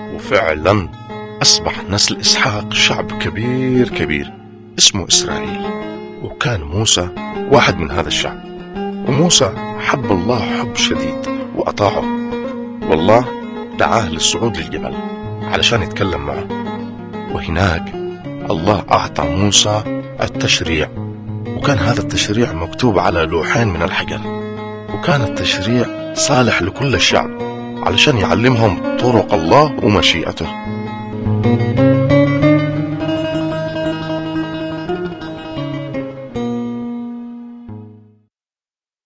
وفعلا أصبح نسل إسحاق شعب كبير كبير اسمه إسرائيل وكان موسى واحد من هذا الشعب وموسى حب الله حب شديد وأطاعه والله دعاه للصعود للجبل علشان يتكلم معه وهناك الله أعطى موسى التشريع وكان هذا التشريع مكتوب على لوحين من الحجر وكان التشريع صالح لكل الشعب علشان يعلمهم طرق الله ومشيئته